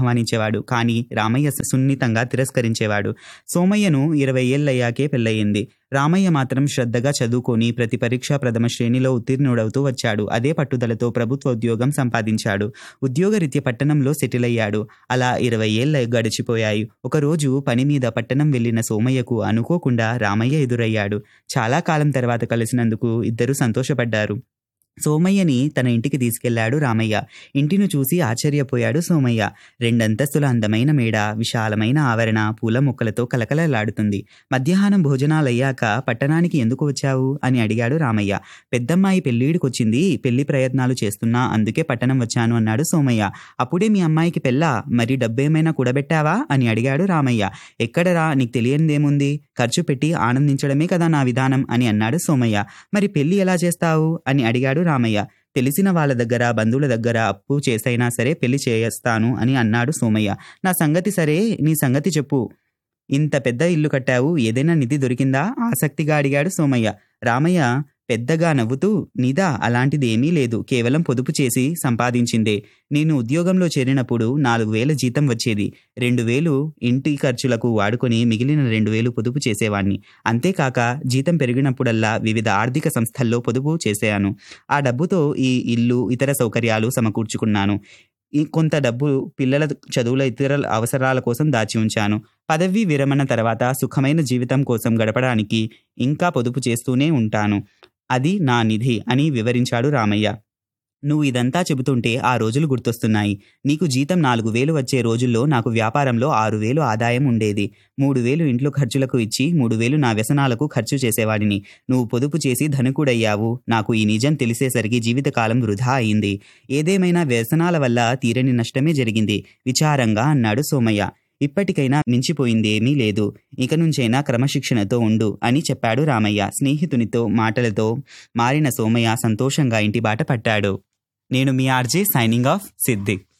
ఆహ్వానించేవాడు కానీ రామయ్య సున్నితంగా తిరస్కరించేవాడు సోమయ్యను ఇరవై ఏళ్ళయ్యాకే పెళ్ళయింది రామయ్య మాత్రం శ్రద్ధగా చదువుకొని ప్రతి పరీక్ష ప్రథమ శ్రేణిలో ఉత్తీర్ణుడవుతూ వచ్చాడు అదే పట్టుదలతో ప్రభుత్వ ఉద్యోగం సంపాదించాడు ఉద్యోగరీత్యా పట్టణంలో సెటిల్ అయ్యాడు అలా ఇరవై ఏళ్ళ గడిచిపోయాయి ఒకరోజు పని మీద పట్టణం వెళ్లిన సోమయ్యకు అనుకోకుండా రామయ్య ఎదురయ్యాడు చాలా కాలం తర్వాత కలిసినందుకు ఇద్దరు సంతోషపడ్డారు సోమయ్యని తన ఇంటికి తీసుకెళ్లాడు రామయ్య ఇంటిని చూసి ఆశ్చర్యపోయాడు సోమయ్య రెండంతస్తుల అందమైన మేడ విశాలమైన ఆవరణ పూల మొక్కలతో కలకలలాడుతుంది మధ్యాహ్నం భోజనాలయ్యాక పట్టణానికి ఎందుకు వచ్చావు అని అడిగాడు రామయ్య పెద్దమ్మాయి పెళ్ళిడికొచ్చింది పెళ్లి ప్రయత్నాలు చేస్తున్నా అందుకే పట్టణం వచ్చాను అన్నాడు సోమయ్య అప్పుడే మీ అమ్మాయికి పెళ్ళా మరి డబ్బేమైనా కూడబెట్టావా అని అడిగాడు రామయ్య ఎక్కడరా నీకు తెలియనిదేముంది ఖర్చు పెట్టి ఆనందించడమే కదా నా విధానం అని అన్నాడు సోమయ్య మరి పెళ్లి ఎలా చేస్తావు అని అడిగాడు రామయ్య తెలిసిన వాళ్ళ దగ్గర బంధువుల దగ్గర అప్పు చేసైనా సరే పెళ్లి చేస్తాను అని అన్నాడు సోమయ్య నా సంగతి సరే నీ సంగతి చెప్పు ఇంత పెద్ద ఇల్లు కట్టావు ఏదైనా నిధి దొరికిందా ఆసక్తిగా అడిగాడు సోమయ్య రామయ్య పెద్దగా నవ్వుతూ నిదా అలాంటిది ఏమీ లేదు కేవలం పొదుపు చేసి సంపాదించిందే నేను ఉద్యోగంలో చేరినప్పుడు నాలుగు వేల జీతం వచ్చేది రెండు వేలు ఇంటి ఖర్చులకు వాడుకొని మిగిలిన రెండు వేలు పొదుపు చేసేవాణ్ణి అంతేకాక జీతం పెరిగినప్పుడల్లా వివిధ ఆర్థిక సంస్థల్లో పొదుపు చేశాను ఆ డబ్బుతో ఈ ఇల్లు ఇతర సౌకర్యాలు సమకూర్చుకున్నాను ఈ కొంత డబ్బు పిల్లల చదువుల ఇతర అవసరాల కోసం దాచి ఉంచాను పదవి విరమణ తర్వాత సుఖమైన జీవితం కోసం గడపడానికి ఇంకా పొదుపు చేస్తూనే ఉంటాను అది నా నిధి అని వివరించాడు రామయ్య నువ్వు ఇదంతా చెబుతుంటే ఆ రోజులు గుర్తొస్తున్నాయి నీకు జీతం నాలుగు వేలు వచ్చే రోజుల్లో నాకు వ్యాపారంలో ఆరు వేలు ఆదాయం ఉండేది మూడు వేలు ఇంట్లో ఖర్చులకు ఇచ్చి మూడు వేలు నా వ్యసనాలకు ఖర్చు చేసేవాడిని నువ్వు పొదుపు చేసి ధనుకుడయ్యావు నాకు ఈ నిజం తెలిసేసరికి జీవితకాలం వృధా అయింది ఏదేమైనా వ్యసనాల వల్ల తీరని నష్టమే జరిగింది విచారంగా అన్నాడు సోమయ్య ఇప్పటికైనా మించిపోయిందేమీ లేదు ఇక నుంచైనా క్రమశిక్షణతో ఉండు అని చెప్పాడు రామయ్య స్నేహితునితో మాటలతో మారిన సోమయ్య సంతోషంగా ఇంటి బాట పట్టాడు నేను మీ ఆర్జే సైనింగ్ ఆఫ్ సిద్దిక్